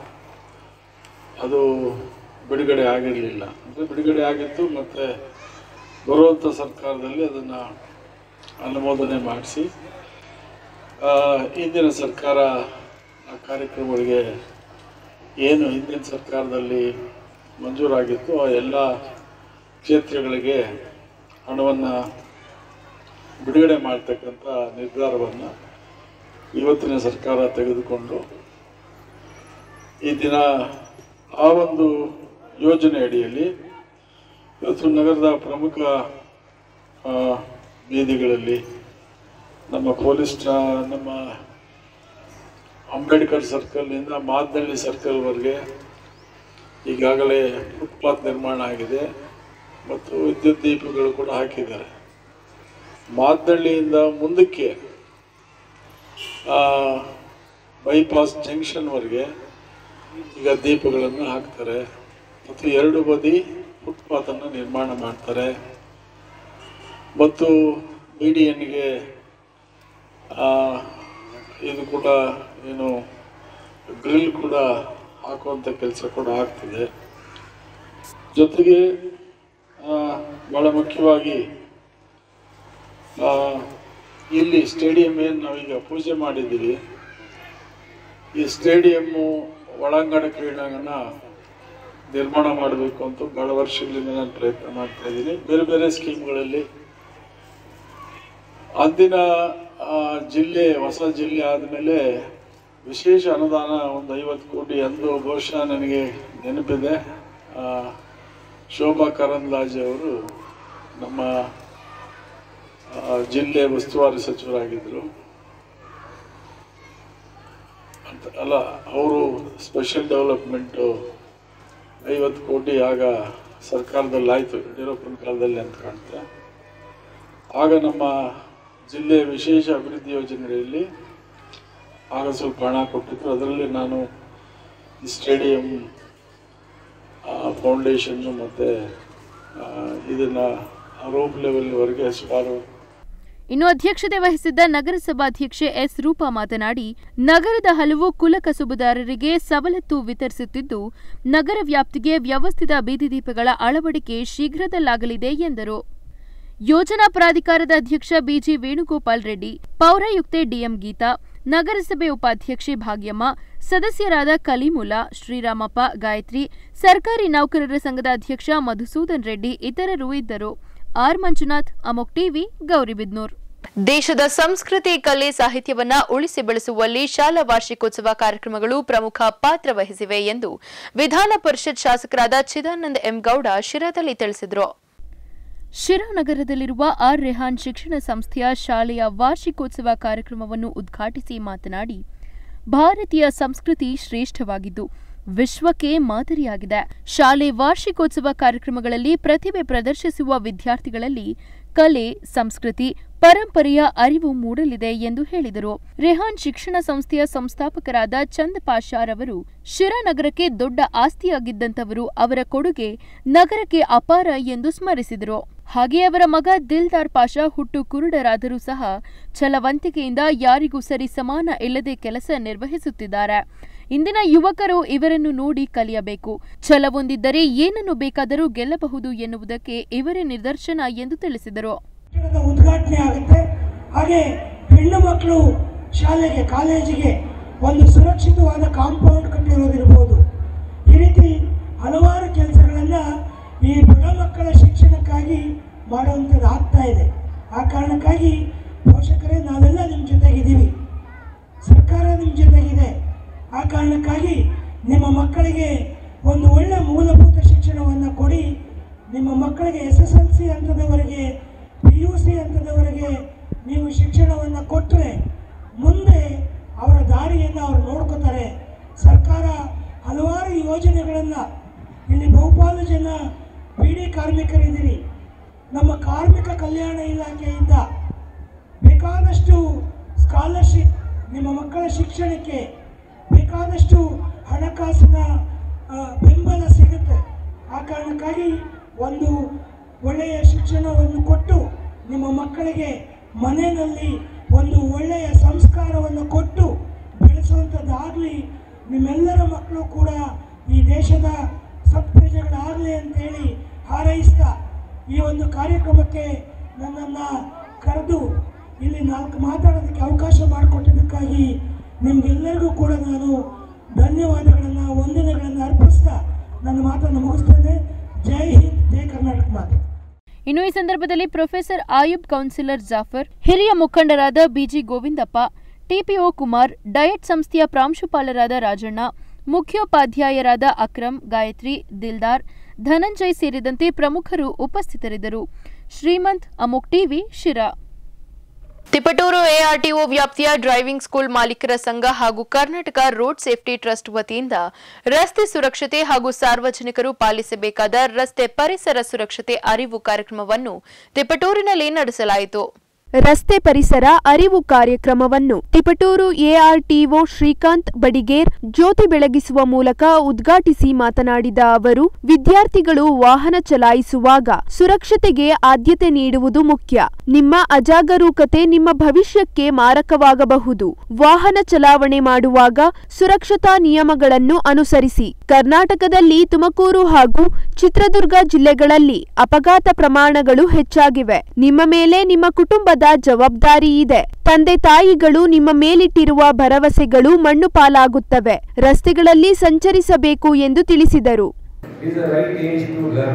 S9: ಅದು ಬಿಡುಗಡೆ ಆಗಿರಲಿಲ್ಲ ಅಂದರೆ ಬಿಡುಗಡೆ ಆಗಿತ್ತು ಮತ್ತು ಬರುವಂಥ ಸರ್ಕಾರದಲ್ಲಿ ಅದನ್ನು ಅನುಮೋದನೆ ಮಾಡಿಸಿ ಹಿಂದಿನ ಸರ್ಕಾರ ಆ ಕಾರ್ಯಕ್ರಮಗಳಿಗೆ ಏನು ಹಿಂದಿನ ಸರ್ಕಾರದಲ್ಲಿ ಮಂಜೂರಾಗಿತ್ತು ಆ ಎಲ್ಲ ಕ್ಷೇತ್ರಗಳಿಗೆ ಹಣವನ್ನು ಬಿಡುಗಡೆ ಮಾಡ್ತಕ್ಕಂಥ ನಿರ್ಧಾರವನ್ನು ಇವತ್ತಿನ ಸರ್ಕಾರ ತೆಗೆದುಕೊಂಡು ಈ ದಿನ ಆ ಒಂದು ಯೋಜನೆ ಅಡಿಯಲ್ಲಿ ಇವತ್ತು ನಗರದ ಪ್ರಮುಖ ಆ, ಬೀದಿಗಳಲ್ಲಿ ನಮ್ಮ ಪೊಲೀಸ್ ಠಾ- ನಮ್ಮ ಅಂಬೇಡ್ಕರ್ ಸರ್ಕಲ್ನಿಂದ ಮಾದನಹಳ್ಳಿ ಸರ್ಕಲ್ವರೆಗೆ ಈಗಾಗಲೇ ಫುಟ್ಪಾತ್ ನಿರ್ಮಾಣ ಆಗಿದೆ ಮತ್ತು ವಿದ್ಯುತ್ ದೀಪಗಳು ಕೂಡ ಹಾಕಿದ್ದಾರೆ ಮಾದನಹಳ್ಳಿಯಿಂದ ಮುಂದಕ್ಕೆ ಬೈಪಾಸ್ ಜಂಕ್ಷನ್ವರೆಗೆ ಈಗ ದೀಪಗಳನ್ನು ಹಾಕ್ತಾರೆ ಮತ್ತು ಎರಡು ಬದಿ ಫುಟ್ಪಾತನ್ನು ನಿರ್ಮಾಣ ಮಾಡ್ತಾರೆ ಮತ್ತು ಬಿ ಡಿ ಎನ್ಗೆ ಇದು ಕೂಡ ಏನು ಗ್ರಿಲ್ ಕೂಡ ಹಾಕುವಂಥ ಕೆಲಸ ಕೂಡ ಆಗ್ತಿದೆ ಜೊತೆಗೆ ಆ, ಬಹಳ ಮುಖ್ಯವಾಗಿ ಆ, ಇಲ್ಲಿ ಸ್ಟೇಡಿಯಂ ಏನು ನಾವೀಗ ಪೂಜೆ ಮಾಡಿದ್ದೀವಿ ಈ ಸ್ಟೇಡಿಯಮ್ಮು ಒಳಾಂಗಣ ಕ್ರೀಡಾಂಗಣ ನಿರ್ಮಾಣ ಮಾಡಬೇಕು ಅಂತ ಬಹಳ ವರ್ಷಗಳಿಂದ ನಾನು ಪ್ರಯತ್ನ ಮಾಡ್ತಾ ಇದ್ದೀನಿ ಬೇರೆ ಬೇರೆ ಸ್ಕೀಮ್ಗಳಲ್ಲಿ ಅಂದಿನ ಆ, ಜಿಲ್ಲೆ ಹೊಸ ಜಿಲ್ಲೆ ಆದಮೇಲೆ ವಿಶೇಷ ಅನುದಾನ ಒಂದು ಐವತ್ತು ಕೋಟಿ ಅಂದು ಬಹುಶಃ ನನಗೆ ನೆನಪಿದೆ ಆ, ಶೋಭಾ ಕರಂದ್ಲಾಜೆ ಅವರು ನಮ್ಮ ಆ, ಜಿಲ್ಲೆ ಉಸ್ತುವಾರಿ ಸಚಿವರಾಗಿದ್ದರು ಅಂತ ಅಲ್ಲ ಅವರು ಸ್ಪೆಷಲ್ ಡೆವಲಪ್ಮೆಂಟು ಐವತ್ತು ಕೋಟಿ ಆಗ ಸರ್ಕಾರದಲ್ಲಿ ಆಯಿತು ಯಡಿಯೂರಪ್ಪನ ಕಾಲದಲ್ಲಿ ಅಂತ ಕಾಣ್ತೆ ಆಗ ನಮ್ಮ ಜಿಲ್ಲೆಯ ವಿಶೇಷ ಅಭಿವೃದ್ಧಿ ಯೋಜನೆಗಳಲ್ಲಿ ಆಗ ಸ್ವಲ್ಪ ಹಣ ಕೊಟ್ಟಿದ್ರು ಅದರಲ್ಲಿ ನಾನು ಈ ಸ್ಟೇಡಿಯಂ ಫೌಂಡೇಶನ್ನು ಮತ್ತು ಇದನ್ನು ರೋಪ್ ಲೆವೆಲ್ವರೆಗೆ ಸುಮಾರು
S6: ಇನ್ನು ಅಧ್ಯಕ್ಷತೆ ವಹಿಸಿದ್ದ ನಗರಸಭಾಧ್ಯಕ್ಷೆ ಎಸ್ ರೂಪಾ ಮಾತನಾಡಿ ನಗರದ ಹಲವು ಕುಲ ಕಸುಬುದಾರರಿಗೆ ಸವಲತ್ತು ವಿತರಿಸುತ್ತಿದ್ದು ನಗರ ವ್ಯಾಪ್ತಿಗೆ ವ್ಯವಸ್ಥಿತ ಬೀದಿ ದೀಪಗಳ ಅಳವಡಿಕೆ ಶೀಘ್ರದಲ್ಲಾಗಲಿದೆ ಎಂದರು ಯೋಜನಾ ಪ್ರಾಧಿಕಾರದ ಅಧ್ಯಕ್ಷ ಬಿಜಿ ವೇಣುಗೋಪಾಲ್ ರೆಡ್ಡಿ ಪೌರಾಯುಕ್ತೆ ಡಿಎಂ ಗೀತಾ ನಗರಸಭೆ ಉಪಾಧ್ಯಕ್ಷೆ ಭಾಗ್ಯಮ್ಮ ಸದಸ್ಯರಾದ ಕಲಿಮುಲಾ ಶ್ರೀರಾಮಪ್ಪ ಗಾಯತ್ರಿ ಸರ್ಕಾರಿ ನೌಕರರ ಸಂಘದ ಅಧ್ಯಕ್ಷ ಮಧುಸೂದನ್ ರೆಡ್ಡಿ ಇತರರು ಇದ್ದರು ಆರ್ ಮಂಜುನಾಥ್ ಅಮೋಕ್ ಟಿವಿ ಗೌರಿಬಿದ್ನೂರ್
S1: ದೇಶದ ಸಂಸ್ಕೃತಿ ಕಲೆ ಸಾಹಿತ್ಯವನ್ನ ಉಳಿಸಿ ಬೆಳೆಸುವಲ್ಲಿ ಶಾಲಾ ವಾರ್ಷಿಕೋತ್ಸವ ಕಾರ್ಯಕ್ರಮಗಳು ಪ್ರಮುಖ ಪಾತ್ರ ವಹಿಸಿವೆ ಎಂದು ವಿಧಾನ ಪರಿಷತ್ ಶಾಸಕರಾದ ಚಿದಾನಂದ ಎಂ ಗೌಡ ಶಿರಾದಲ್ಲಿ ತಿಳಿಸಿದರು
S6: ಶಿರಾನಗರದಲ್ಲಿರುವ ಆರ್ ರೆಹಾನ್ ಶಿಕ್ಷಣ ಸಂಸ್ಥೆಯ ಶಾಲೆಯ ವಾರ್ಷಿಕೋತ್ಸವ ಕಾರ್ಯಕ್ರಮವನ್ನು ಉದ್ಘಾಟಿಸಿ ಮಾತನಾಡಿ ಭಾರತೀಯ ಸಂಸ್ಕೃತಿ ಶ್ರೇಷ್ಠವಾಗಿದ್ದು ವಿಶ್ವಕ್ಕೆ ಮಾದರಿಯಾಗಿದೆ ಶಾಲೆ ವಾರ್ಷಿಕೋತ್ಸವ ಕಾರ್ಯಕ್ರಮಗಳಲ್ಲಿ ಪ್ರತಿಭೆ ಪ್ರದರ್ಶಿಸುವ ವಿದ್ಯಾರ್ಥಿಗಳಲ್ಲಿ ಕಲೆ ಸಂಸ್ಕೃತಿ ಪರಂಪರೆಯ ಅರಿವು ಮೂಡಲಿದೆ ಎಂದು ಹೇಳಿದರು ರೆಹಾನ್ ಶಿಕ್ಷಣ ಸಂಸ್ಥೆಯ ಸಂಸ್ಥಾಪಕರಾದ ಚಂದ್ ಪಾಷಾರ್ ಅವರು ಶಿರಾನಗರಕ್ಕೆ ದೊಡ್ಡ ಆಸ್ತಿಯಾಗಿದ್ದಂತವರು ಅವರ ಕೊಡುಗೆ ನಗರಕ್ಕೆ ಅಪಾರ ಎಂದು ಸ್ಮರಿಸಿದರು ಹಾಗೆ ಅವರ ಮಗ ದಿಲ್ದಾರ್ ಪಾಷಾ ಹುಟ್ಟು ಕುರುಡರಾದರೂ ಸಹ ಛಲವಂತಿಕೆಯಿಂದ ಯಾರಿಗೂ ಸರಿ ಸಮಾನ ಇಲ್ಲದೆ ಕೆಲಸ ನಿರ್ವಹಿಸುತ್ತಿದ್ದಾರೆ ಇಂದಿನ ಯುವಕರು ಇವರನ್ನು ನೋಡಿ ಕಲಿಯಬೇಕು ಛಲವೊಂದಿದ್ದರೆ ಏನನ್ನು ಬೇಕಾದರೂ ಗೆಲ್ಲಬಹುದು ಎನ್ನುವುದಕ್ಕೆ ಇವರೇ ನಿದರ್ಶನ ಎಂದು ತಿಳಿಸಿದರು
S10: ಕಟ್ಟಡದ ಉದ್ಘಾಟನೆ ಆಗುತ್ತೆ ಹಾಗೆ ಹೆಣ್ಣು ಮಕ್ಕಳು ಶಾಲೆಗೆ ಕಾಲೇಜಿಗೆ ಒಂದು ಸುರಕ್ಷಿತವಾದ ಕಾಂಪೌಂಡ್ ಕಟ್ಟಿರೋದಿರ್ಬೋದು ಈ ರೀತಿ ಹಲವಾರು ಕೆಲಸಗಳನ್ನು ಈ ಬಡ ಮಕ್ಕಳ ಶಿಕ್ಷಣಕ್ಕಾಗಿ ಮಾಡುವಂಥದ್ದು ಆಗ್ತಾ ಇದೆ ಆ ಕಾರಣಕ್ಕಾಗಿ ಪೋಷಕರೇ ನಾವೆಲ್ಲ ನಿಮ್ಮ ಜೊತೆಗಿದ್ದೀವಿ ಸರ್ಕಾರ ನಿಮ್ಮ ಜೊತೆಗಿದೆ ಆ ಕಾರಣಕ್ಕಾಗಿ ನಿಮ್ಮ ಮಕ್ಕಳಿಗೆ ಒಂದು ಒಳ್ಳೆ ಮೂಲಭೂತ ಶಿಕ್ಷಣವನ್ನು ಕೊಡಿ ನಿಮ್ಮ ಮಕ್ಕಳಿಗೆ ಎಸ್ ಎಸ್ ಎಲ್ ಸಿ ಹಂತದವರೆಗೆ ಪಿ ಯು ಸಿ ಹಂತದವರೆಗೆ ನೀವು ಶಿಕ್ಷಣವನ್ನು ಕೊಟ್ಟರೆ ಮುಂದೆ ಅವರ ದಾರಿಯನ್ನು ಅವ್ರು ನೋಡ್ಕೋತಾರೆ ಸರ್ಕಾರ ಹಲವಾರು ಯೋಜನೆಗಳನ್ನು ಇಲ್ಲಿ ಬಹುಪಾಲು ಜನ ಬೀಡಿ ಕಾರ್ಮಿಕರಿದ್ದೀರಿ ನಮ್ಮ ಕಾರ್ಮಿಕ ಕಲ್ಯಾಣ ಇಲಾಖೆಯಿಂದ ಬೇಕಾದಷ್ಟು ಸ್ಕಾಲರ್ಶಿಪ್ ನಿಮ್ಮ ಮಕ್ಕಳ ಶಿಕ್ಷಣಕ್ಕೆ ಬೇಕಾದಷ್ಟು ಹಣಕಾಸಿನ ಆ, ಬೆಂಬಲ ಸಿಗುತ್ತೆ ಆ ಕಾರಣಕ್ಕಾಗಿ ಒಂದು ಒಳ್ಳೆಯ ಶಿಕ್ಷಣವನ್ನು ಕೊಟ್ಟು ನಿಮ್ಮ ಮಕ್ಕಳಿಗೆ ಮನೆಯಲ್ಲಿ ಒಂದು ಒಳ್ಳೆಯ ಸಂಸ್ಕಾರವನ್ನು ಕೊಟ್ಟು ಬೆಳೆಸುವಂಥದ್ದಾಗಲಿ ನಿಮ್ಮೆಲ್ಲರ ಮಕ್ಕಳು ಕೂಡ ಈ ದೇಶದ ಸತ್ಪ್ರಜೆಗಳಾಗಲಿ ಅಂತೇಳಿ ಹಾರೈಸ್ತಾ ಈ ಒಂದು ಕಾರ್ಯಕ್ರಮಕ್ಕೆ ನನ್ನನ್ನು ಕರೆದು ಇಲ್ಲಿ ನಾಲ್ಕು ಮಾತಾಡೋದಕ್ಕೆ ಅವಕಾಶ ಮಾಡಿಕೊಟ್ಟಿದ್ದಕ್ಕಾಗಿ ನಿಮಗೆಲ್ಲರಿಗೂ ಕೂಡ ನಾನು ಧನ್ಯವಾದಗಳನ್ನು ವಂದನೆಗಳನ್ನು ಅರ್ಪಿಸ್ತಾ ನನ್ನ ಮಾತನ್ನು ಮುಗಿಸ್ತೇನೆ ಜೈ ಹಿಂದ್ ಜೈ ಕರ್ನಾಟಕ ಮಾತು
S6: ಇನ್ನು ಈ ಸಂದರ್ಭದಲ್ಲಿ ಪ್ರೊಫೆಸರ್ ಆಯುಬ್ ಕೌನ್ಸಿಲರ್ ಜಾಫರ್ ಹಿರಿಯ ಮುಖಂಡರಾದ BG Govindappa TPO Kumar DIET ಸಂಸ್ಥೆಯ ಪ್ರಾಂಶುಪಾಲರಾದ ರಾಜಣ್ಣ ಮುಖ್ಯೋಪಾಧ್ಯಾಯರಾದ ಅಕ್ರಮ್ ಗಾಯತ್ರಿ ದಿಲ್ದಾರ್ ಧನಂಜಯ್ ಸೇರಿದಂತೆ ಪ್ರಮುಖರು ಉಪಸ್ಥಿತರಿದ್ದರು ಶ್ರೀಮಂತ್ ಅಮೋಕ್ ಟಿವಿ ಶಿರಾ
S1: ತಿಪಟೂರು ಎಆರ್ಟಿಒ ವ್ಯಾಪ್ತಿಯ ಡ್ರೈವಿಂಗ್ ಸ್ಕೂಲ್ ಮಾಲೀಕರ ಸಂಘ ಹಾಗೂ ಕರ್ನಾಟಕ ರೋಡ್ ಸೇಫ್ಟಿ ಟ್ರಸ್ಟ್ ವತಿಯಿಂದ ರಸ್ತೆ ಸುರಕ್ಷತೆ ಹಾಗೂ ಸಾರ್ವಜನಿಕರು ಪಾಲಿಸಬೇಕಾದ ರಸ್ತೆ ಪರಿಸರ ಸುರಕ್ಷತೆ ಅರಿವು ಕಾರ್ಯಕ್ರಮವನ್ನು ತಿಪಟೂರಿನಲ್ಲಿ ನಡೆಸಲಾಯಿತು
S6: ರಸ್ತೆ ಪರಿಸರ ಅರಿವು ಕಾರ್ಯಕ್ರಮವನ್ನು ತಿಪಟೂರು ಎಆರ್ಟಿಒ ಶ್ರೀಕಾಂತ್ ಬಡಿಗೇರ್ ಜ್ಯೋತಿ ಬೆಳಗಿಸುವ ಮೂಲಕ ಉದ್ಘಾಟಿಸಿ ಮಾತನಾಡಿದ ಅವರು ವಿದ್ಯಾರ್ಥಿಗಳು ವಾಹನ ಚಲಾಯಿಸುವಾಗ ಸುರಕ್ಷತೆಗೆ ಆದ್ಯತೆ ನೀಡುವುದು ಮುಖ್ಯ ನಿಮ್ಮ ಅಜಾಗರೂಕತೆ ನಿಮ್ಮ ಭವಿಷ್ಯಕ್ಕೆ ಮಾರಕವಾಗಬಹುದು ವಾಹನ ಚಲಾವಣೆ ಮಾಡುವಾಗ ಸುರಕ್ಷತಾ ನಿಯಮಗಳನ್ನು ಅನುಸರಿಸಿ ಕರ್ನಾಟಕದಲ್ಲಿ ತುಮಕೂರು ಹಾಗೂ ಚಿತ್ರದುರ್ಗ ಜಿಲ್ಲೆಗಳಲ್ಲಿ ಅಪಘಾತ ಪ್ರಮಾಣಗಳು ಹೆಚ್ಚಾಗಿವೆ ನಿಮ್ಮ ಮೇಲೆ ನಿಮ್ಮ ಕುಟುಂಬದ ಜವಾಬ್ದಾರಿ ಇದೆ ತಂದೆ ತಾಯಿಗಳು ನಿಮ್ಮ ಮೇಲಿಟ್ಟಿರುವ ಭರವಸೆಗಳು ಮಣ್ಣು ಪಾಲಾಗುತ್ತವೆ ರಸ್ತೆಗಳಲ್ಲಿ ಸಂಚರಿಸಬೇಕು ಎಂದು ತಿಳಿಸಿದರು
S11: is the right age to learn.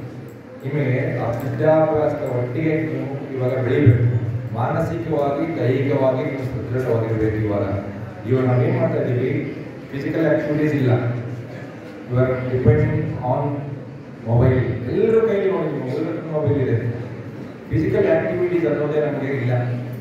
S11: ನಿಮಗೆ ಆ ವಿದ್ಯಾಭ್ಯಾಸದ ಒಟ್ಟಿಗೆ ನೀವು ಇವಾಗ ಬೆಳಿಬೇಕು ಮಾನಸಿಕವಾಗಿ ದೈಹಿಕವಾಗಿ ನೀವು ಸದೃಢವಾಗಿರ್ಬೇಕು ಇವಾಗ ಇವಾಗ ನಾವೇನು ಮಾಡ್ತಾ ಇದ್ದೀವಿ ಫಿಸಿಕಲ್ ಆಕ್ಟಿವಿಟೀಸ್ ಇಲ್ಲ ಇವಾಗ ಡಿಪೆಂಡಿಂಗ್ ಆನ್ ಮೊಬೈಲ್ ಎಲ್ಲರ ಕೈಲಿ ನೋಡಿ ನೀವು ಎಲ್ಲರ ಮೊಬೈಲ್ ಇದೆ ಫಿಸಿಕಲ್ ಆಕ್ಟಿವಿಟೀಸ್ ಅನ್ನೋದೇ ನಮಗೆ ಇಲ್ಲ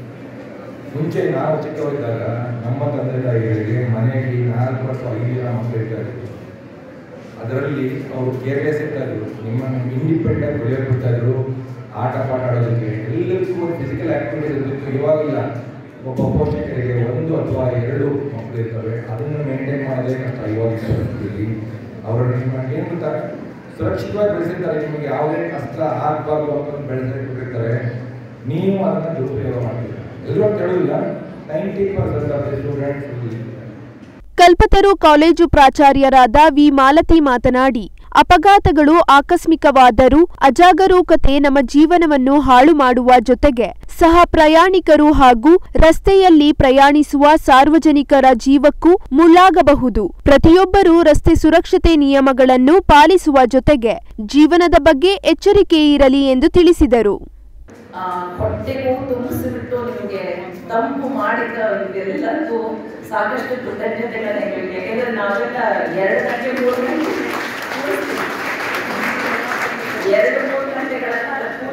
S11: ಮುಂಚೆ ನಾವು ಚಿಕ್ಕವರಿದ್ದಾಗ ನಮ್ಮ ತಂದೆ ತಾಯಿಗಳಿಗೆ ಮನೆಯಲ್ಲಿ ನಾಲ್ಕು ವರ್ಷ ಐದು ಜನ ಮಕ್ಕಳು ಇರ್ತಾರೆ ಅದರಲ್ಲಿ ಅವರು ಕೇರ್ಲೆಸ್ ಇರ್ತಾ ಇದ್ರು ನಿಮ್ಮನ್ನು ಇಂಡಿಪೆಂಡೆಂಟ್ ಬೆಳೆಯೋಕೆ ಬಿಡ್ತಾ ಇದ್ರು ಆಟ ಪಾಠ ಆಡೋದಕ್ಕೆ ಎಲ್ಲರಿಗೂ ಒಂದು ಫಿಸಿಕಲ್ ಆಕ್ಟಿವಿಟೀಸ್ ಇರ್ತಿತ್ತು ಇವಾಗಿಲ್ಲ ಒಬ್ಬ ಪೋಷಕರಿಗೆ ಒಂದು ಅಥವಾ ಎರಡು ಮಕ್ಕಳು ಇರ್ತವೆ ಅದನ್ನು ಮೇಂಟೈನ್ ಮಾಡೋದೇ ಕಷ್ಟ ಇವಾಗಿನ ಪರಿಸ್ಥಿತಿಯಲ್ಲಿ ಅವರು ನಿಮ್ಮನ್ನು ಏನು ಗೊತ್ತಾ ಸುರಕ್ಷಿತವಾಗಿ ಬೆಳೆಸಿರ್ತಾರೆ ನಿಮಗೆ ಯಾವುದೇ ಕಷ್ಟ ಆಗಬಾರ್ದು ಅಂತ ಬೆಳೆಸಿರ್ತಾರೆ ನೀವು ಅದನ್ನು ದುರುಪಯೋಗ ಮಾಡ್ತೀರ ಎಲ್ಲರೂ ಅಂತ ಹೇಳೋದಿಲ್ಲ ninety percent of the students
S6: Kalpataru college ಪ್ರಾಚಾರ್ಯರಾದ ವಿ ಮಾಲತಿ ಮಾತನಾಡಿ ಅಪಘಾತಗಳು ಆಕಸ್ಮಿಕವಾದರೂ ಅಜಾಗರೂಕತೆ ನಮ್ಮ ಜೀವನವನ್ನು ಹಾಳು ಮಾಡುವ ಜೊತೆಗೆ ಸಹ ಪ್ರಯಾಣಿಕರು ಹಾಗೂ ರಸ್ತೆಯಲ್ಲಿ ಪ್ರಯಾಣಿಸುವ ಸಾರ್ವಜನಿಕರ ಜೀವಕ್ಕೂ ಮುಳ್ಳಾಗಬಹುದು ಪ್ರತಿಯೊಬ್ಬರೂ ರಸ್ತೆ ಸುರಕ್ಷತೆ ನಿಯಮಗಳನ್ನು ಪಾಲಿಸುವ ಜೊತೆಗೆ ಜೀವನದ ಬಗ್ಗೆ ಎಚ್ಚರಿಕೆ ಇರಲಿ ಎಂದು ತಿಳಿಸಿದರು
S12: ಆ, ಹೊಟ್ಟೆಗೂ ತುಂಬಿಸಿಬಿಟ್ಟು ನಿಮಗೆ ತಂಪು ಮಾಡಿದ ನಿಮಗೆಲ್ಲರಿಗೂ ಸಾಕಷ್ಟು ಕೃತಜ್ಞತೆಗಳನ್ನ ಹೇಳಬೇಕು ಯಾಕೆಂದ್ರೆ ನಾವೆಲ್ಲ ಎರಡು ಗಂಟೆ ಮೂರು ಗಂಟೆ ಕೂರಿಸ್ತೀವಿ. ಎರಡು ಮೂರು ಗಂಟೆಗಳ ಕಾಲ ಕೂರಿಸಿ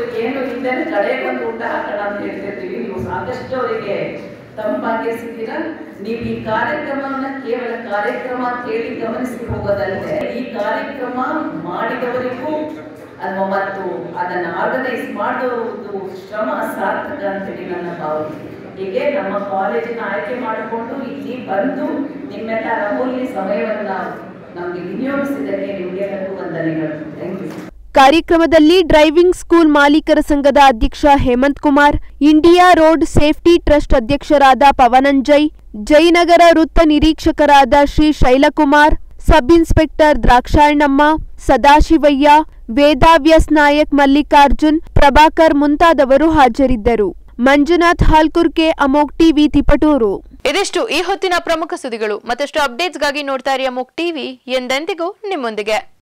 S12: ಇವರಿಗೆ ಏನು ಇಲ್ಲದೆ ಕಡೆ ಬಂದು ಊಟ ಹಾಕೋಣ ಅಂತ ಹೇಳ್ತಿರ್ತೀವಿ ನೀವು ಸಾಕಷ್ಟು ಅವರಿಗೆ ತಂಪಾಗಿಸಿದ್ದೀರಾ ನೀವು ಈ ಕಾರ್ಯಕ್ರಮವನ್ನ ಕೇವಲ ಕಾರ್ಯಕ್ರಮ ಅಂತ ಹೇಳಿ ಗಮನಿಸಿ ಹೋಗೋದಲ್ಲದೆ ಈ ಕಾರ್ಯಕ್ರಮ ಮಾಡಿದವರಿಗೂ ಅಥವಾ ಮತ್ತು ಅದನ್ನು ಆರ್ಗನೈಸ್ ಮಾಡೋದು ಶ್ರಮ ಸಾರ್ಥಕ ಅಂತೇಳಿ ನನ್ನ ಭಾವನೆ ಹೀಗೆ ನಮ್ಮ ಕಾಲೇಜಿನ ಆಯ್ಕೆ ಮಾಡಿಕೊಂಡು ಇಲ್ಲಿ ಬಂದು ನಿಮ್ಮೆಲ್ಲರ ಅಮೂಲ್ಯ ಸಮಯವನ್ನ ನಮಗೆ ವಿನಿಯೋಗಿಸಿದ್ದಕ್ಕೆ ನಿಮಗೆಲ್ಲರಿಗೂ ವಂದನೆಗಳು ಥ್ಯಾಂಕ್ ಯು
S6: ಕಾರ್ಯಕ್ರಮದಲ್ಲಿ ಡ್ರೈವಿಂಗ್ ಸ್ಕೂಲ್ ಮಾಲೀಕರ ಸಂಘದ ಅಧ್ಯಕ್ಷ Hemanth Kumar India road safety trust ಅಧ್ಯಕ್ಷರಾದ ಪವನಂಜಯ್ ಜಯನಗರ ವೃತ್ತ ನಿರೀಕ್ಷಕರಾದ ಶ್ರೀ ಶೈಲಕುಮಾರ್ ಸಬ್ ಇನ್ಸ್ಪೆಕ್ಟರ್ ದ್ರಾಕ್ಷಾಯಣಮ್ಮ ಸದಾಶಿವಯ್ಯ ವೇದಾವ್ಯಾಸ್ ನಾಯಕ್ ಮಲ್ಲಿಕಾರ್ಜುನ್ ಪ್ರಭಾಕರ್ ಮುಂತಾದವರು ಹಾಜರಿದ್ದರು ಮಂಜುನಾಥ್ ಹಾಲ್ಕುರ್ಕೆ ಅಮೋಕ್ ಟಿವಿ ತಿಪಟೂರು
S1: ಇದಿಷ್ಟು ಈ ಹೊತ್ತಿನ ಪ್ರಮುಖ ಸುದ್ದಿಗಳು ಮತ್ತಷ್ಟು ಅಪ್ಡೇಟ್ಸ್ಗಾಗಿ ನೋಡ್ತಾ ಇರಿ ಅಮೋಕ್ ಟಿವಿ ಎಂದೆಂದಿಗೂ ನಿಮ್ಮೊಂದಿಗೆ